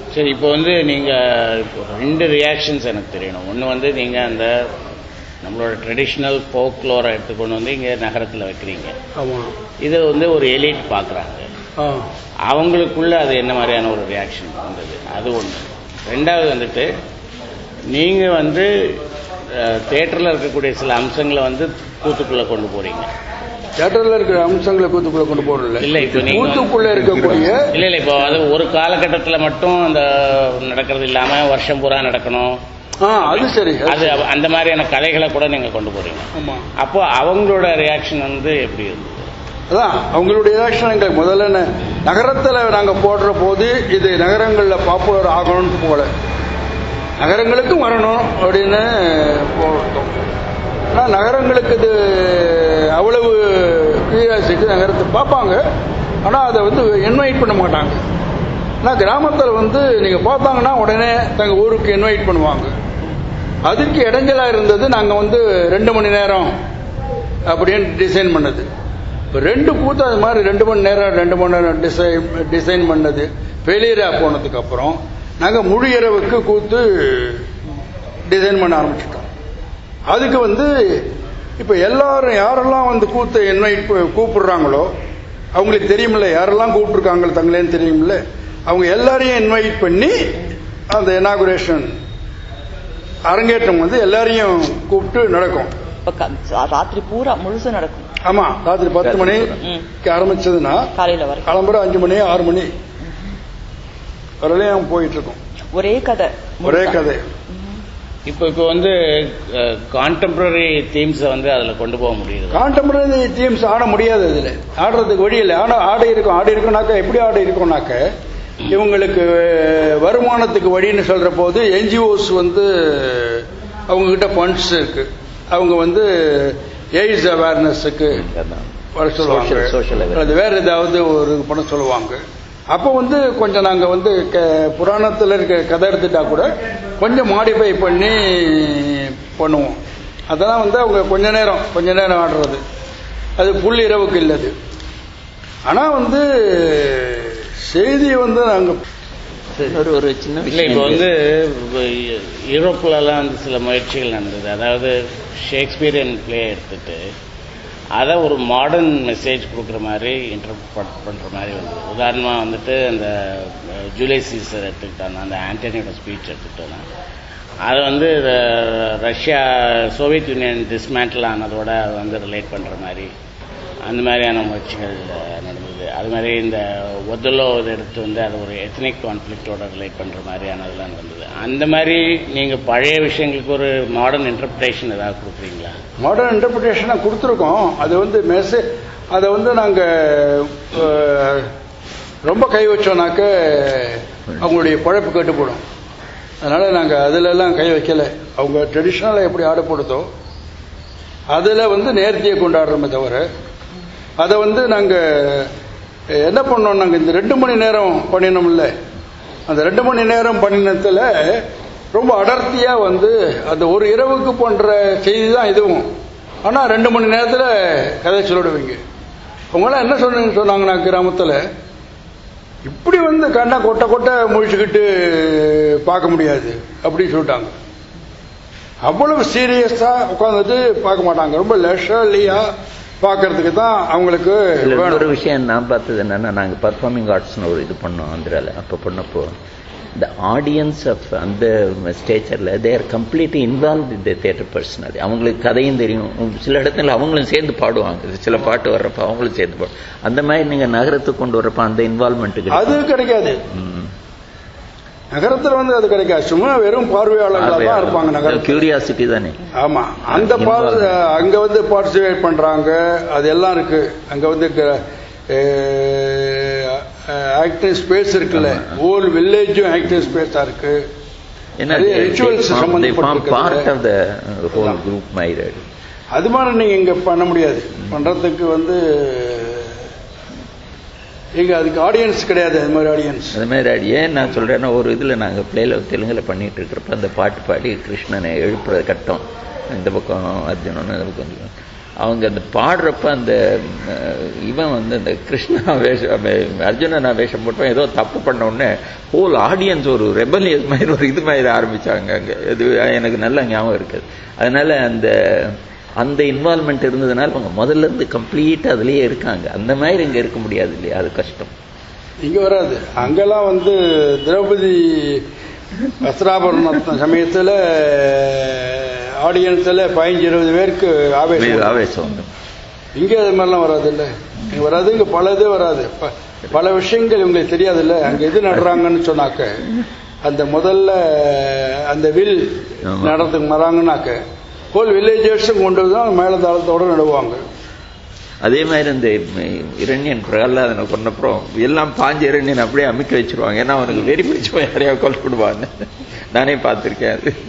சரி இப்போ வந்து நீங்கள் ரெண்டு ரியாக்ஷன்ஸ் எனக்கு தெரியணும் ஒன்று வந்து நீங்கள் அந்த நம்மளோட ட்ரெடிஷ்னல் ஃபோக்லோரை எடுத்துக்கொண்டு வந்து இங்கே நகரத்தில் வைக்கிறீங்க ஆமாம் இதை வந்து ஒரு எலிட் பார்க்குறாங்க ஆ அவங்களுக்குள்ள அது என்ன மாதிரியான ஒரு ரியாக்ஷன் வந்தது அது ஒன்று ரெண்டாவது வந்துட்டு நீங்கள் வந்து தேட்டரில் இருக்கக்கூடிய சில அம்சங்களை வந்து கூத்துக்குள்ளே கொண்டு போகிறீங்க தேட்டரில் இருக்கிற அம்சங்களை கூத்துக்குள்ள கொண்டு போறதில்ல இல்ல, இப்ப நீங்க வந்து- கூத்துக்குள்ள இருக்கக்கூடிய இல்லை இல்லை இப்போ அது ஒரு காலகட்டத்தில் மட்டும் அந்த நடக்கிறது இல்லாமல் வருஷம் பூரா நடக்கணும் ஆ அது சரி அது அவ- அந்த மாதிரியான கதைகளை கூட நீங்கள் கொண்டு போகிறீங்க ஆமா அப்போ அவங்களோட ரியாக்ஷன் வந்து எப்படி இருந்தது அதான் அவங்களுடைய ரியாக்ஷன் எங்களுக்கு முதல்ல ந- நகரத்துல நாங்க போடுற போது இது நகரங்கள்ல பாப்புலர் ஆகணும்னு போல நகரங்களுக்கும் வரணும் அப்படின்னு போட்டோம் ஆனா நகரங்களுக்கு இது அவ்வளவு கியூரியாசிட்டி நகரத்தை பார்ப்பாங்க ஆனா அதை வந்து இன்வைட் பண்ண மாட்டாங்க ஆனால் கிராமத்தில் வந்து நீங்க பார்த்தாங்கன்னா உடனே தங்க ஊருக்கு இன்வைட் பண்ணுவாங்க அதுக்கு இடைஞ்சலா இருந்தது நாங்க வந்து ரெண்டு மணி நேரம் அப்படின்னு டிசைன் பண்ணது இப்போ ரெண்டு கூத்து அது மாதிரி ரெண்டு மணி நேரம் ரெண்டு மணி நேரம் டிசைன் டிசைன் பண்ணது ஃபெயிலியராக போனதுக்கு அப்புறம் நாங்கள் முழு இரவுக்கு கூத்து டிசைன் பண்ண ஆரம்பிச்சிட்டோம் அதுக்கு வந்து இப்போ எல்லாரும் யாரெல்லாம் வந்து கூத்தை இன்வைட் கூப்பிடுறாங்களோ அவங்களுக்கு தெரியுமில்ல யாரெல்லாம் கூப்பிட்டுருக்காங்க தங்களேன்னு தெரியுமில்ல அவங்க எல்லாரையும் இன்வைட் பண்ணி அந்த இனாகுரேஷன் அரங்கேற்றம் வந்து எல்லாரையும் கூப்பிட்டு நடக்கும் இப்ப க- ராத்திரி பூரா முழுசும் நடக்கும் ஆமா ராத்திரி பத்து மணிக்கு ஆரம்பிச்சதுன்னா காலையில வரைக்கும் கிளம்புற அஞ்சு மணி ஆறு மணி வரலையும் போயிட்டு இருக்கோம் ஒரே கதை ஒரே முழுசா. கதை இப்போ இப்போ வந்து கான்டெம்பரரி தீம்ஸை வந்து அதில் கொண்டு போக முடியுது கான்டெம்பரரி டீம்ஸ் ஆட முடியாது இதுல ஆடுறதுக்கு வழி இல்லை ஆனா ஆடை இருக்கும் ஆடி இருக்கும்னாக்க எப்படி ஆடை இருக்கும்னாக்க இவங்களுக்கு வருமானத்துக்கு வழின்னு சொல்ற போது என்ஜிஓஸ் வந்து அவங்க கிட்ட ஃபண்ட்ஸ் இருக்கு அவங்க வந்து எய்ட்ஸ் அவேர்னஸுக்கு வர சொல்லுவாங்க Social- social awareness. அது வேற ஏதாவது ஒரு இது பண்ண சொல்லுவாங்க அப்போ வந்து கொஞ்சம் நாங்க வந்து க- புராணத்துல இருக்க கதை எடுத்துட்டா கூட கொஞ்சம் மாடிஃபை பண்ணி பண்ணுவோம் அதெல்லாம் வந்து அவங்க கொஞ்ச நேரம் கொஞ்ச நேரம் ஆடுறது அது புல் இரவுக்கு இல்லது ஆனா வந்து செய்தியை வந்து நாங்க ஒரு ஒரு சின்ன இல்லை விஷயம் இப்போ வந்து இப்ப யூரோப்லலாம் வந்து சில முயற்சிகள் நடந்தது அதாவது ஷேக்ஸ்பியரியன் பிளே எடுத்துட்டு அதை ஒரு மாடர்ன் மெசேஜ் கொடுக்குற மாதிரி இன்டர்பிரட் பண்ணுற மாதிரி வந்தது உதாரணமாக வந்துட்டு அந்த அஹ், ஜூலை சீசர் எடுத்துக்கிட்டோம்னா அந்த ஆண்டனியோட ஸ்பீச் எடுத்துக்கிட்டோம்னா அதை வந்து ர- ரஷ்யா சோவியத் யூனியன் டிஸ்மேண்டில் ஆனதோட அதை வந்து ரிலேட் பண்ணுற மாதிரி அந்த மாதிரியான முயற்சிகள் அஹ், நடந்தது அது மாதிரி இந்த ஒதலோ இதை எடுத்து வந்து அது ஒரு எத்னிக் கான்ஃப்ளிக்டோட ரிலேட் பண்ணுற மாதிரியானதெல்லாம் நடந்தது அந்த மாதிரி நீங்கள் பழைய விஷயங்களுக்கு ஒரு மாடர்ன் இன்டர்பிரேஷன் ஏதாவது கொடுக்குறீங்களா மாடர்ன் இன்டர்பிரிட்டேஷனாக கொடுத்துருக்கோம் அது வந்து மெசேஜ் அதை வந்து நாங்கள் ரொம்ப கை வச்சோம்னாக்க அவங்களுடைய பழப்பு கட்டுப்படும் அதனால் நாங்கள் அதிலெல்லாம் கை வைக்கல அவங்க ட்ரெடிஷ்னலாக எப்படி ஆடப்படுதோ அதில் வந்து நேர்த்தியை கொண்டாடுறோமே தவிர அதை வந்து நாங்கள் என்ன பண்ணோம் நாங்கள் இந்த ரெண்டு மணி நேரம் பண்ணினோம்ல அந்த ரெண்டு மணி நேரம் பண்ணினத்தில் ரொம்ப அடர்த்தியாக வந்து அந்த ஒரு இரவுக்கு போன்ற செய்தி தான் இதுவும் ஆனால் ரெண்டு மணி நேரத்தில் கதை சொல்லிடுவீங்க அவங்களாம் என்ன சொன்னீங்க சொன்னாங்கன்னா கிராமத்தில் இப்படி வந்து கண்ணை கொட்டை கொட்டை முழிச்சுக்கிட்டு பார்க்க முடியாது அப்படின்னு சொல்லிட்டாங்க அவ்வளவு சீரியஸா உட்காந்துட்டு பார்க்க மாட்டாங்க ரொம்ப லெஷர்லியா பார்க்கறதுக்கு தான் அவங்களுக்கு இதுல வேணும் இன்னொரு விஷயம் நான் பார்த்தது என்னன்னா நாங்க பர்ஃபார்மிங் ஆர்ட்ஸ்னு ஒரு இது பண்ணோம் ஆந்திரால அப்ப பண்ணப்போ இந்த ஆடியன்ஸ் ஆஃப் அந்த ஸ்டேச்சர்ல தே ஆர் கம்ப்ளீட்லி இன்வால்வ் இந்த தியேட்டர் பர்சனல் அவங்களுக்கு கதையும் தெரியும் சில இடத்துல அவங்களும் சேர்ந்து பாடுவாங்க சில பாட்டு வர்றப்ப அவங்களும் சேர்ந்து பாடு அந்த மாதிரி நீங்க நகரத்துக்கு கொண்டு வர்றப்ப அந்த இன்வால்மெண்ட் அது கிடைக்காது நகரத்துல வந்து அது கிடைக்காது சும்மா வெறும் பார்வையாளர்களா தான் இருப்பாங்க நகரத்துல கியூரியாசிட்டி தானே ஆமா அந்த பார்ட் அங்க வந்து பார்ட்டிசிபேட் பண்றாங்க அது எல்லாம் இருக்கு அங்க வந்து ஆக்டிவ் ஸ்பேஸ் இருக்குல்ல ஹோல் வில்லேஜும் ஆக்டிவ் ஸ்பேஸா இருக்கு ஏன்னா நிறைய rituals சம்பந்தப்பட்டிருக்கிறது. Part of the whole group மைரட் அது மாதிரி நீங்க இங்க பண்ண முடியாது பண்றதுக்கு வந்து இங்க அதுக்கு ஆடியன்ஸ் கிடையாது அது மாதிரி ஆடியன்ஸ் அது மாதிரி அது ஏன் நான் சொல்றேன்னா ஒரு இதுல நாங்க பிளேல தெலுங்குல பண்ணிட்டு இருக்கிறப்ப அந்த பாட்டு பாடி கிருஷ்ணனை எழுப்புற கட்டம் இந்த பக்கம் அர்ஜுனன் இந்த பக்கம் அவங்க அந்த பாடுறப்ப அந்த அஹ், இவன் வந்து அந்த கிருஷ்ணா வேஷம் அர்ஜுனனா வேஷம் போட்டோம் ஏதோ தப்பு பண்ண உடனே ஹோல் ஆடியன்ஸ் ஒரு ரெபலியஸ் மாதிரி ஒரு இது மாதிரி ஆரம்பிச்சாங்க அங்க இது எனக்கு நல்ல ஞாபகம் இருக்குது அதனால அந்த அந்த இன்வால்மெண்ட் இருந்ததுனால அவங்க முதல்ல இருந்து கம்ப்ளீட் அதுலயே இருக்காங்க அந்த மாதிரி இங்க இருக்க முடியாது இல்லையா அது கஷ்டம் இங்க வராது அங்கெல்லாம் வந்து திரௌபதி வஸ்திராபரண சமயத்துல ஆடியன்ஸ்ல பதினஞ்சு இருபது பேருக்கு ஆவேசம் ஆவேசம் வந்து இங்க அது மாதிரிலாம் வராது இல்ல இங்க வராது இங்க பல இது வராது ப- பல விஷயங்கள் இவங்களுக்கு தெரியாது இல்ல அங்க எது நடுறாங்கன்னு சொன்னாக்க அந்த முதல்ல அந்த வில் ஆமா. நடத்துக்கு வராங்கன்னாக்க ஹோல் வில்லேஜர்ஸும் கொண்டு தான் மேலதாளத்தோட நடுவாங்க அதே மாதிரி இந்த இரண்யன் பிரகலாதனை கொன்னப்புறம் எல்லாம் பாஞ்ச இரண்யன் அப்படியே அமுக்கி வச்சிருவாங்க ஏன்னா அவனுக்கு வெறி பிடிச்சு போய் யாரையா கொல்ல விடுவான்னு நானே பார்த்திருக்கேன் அது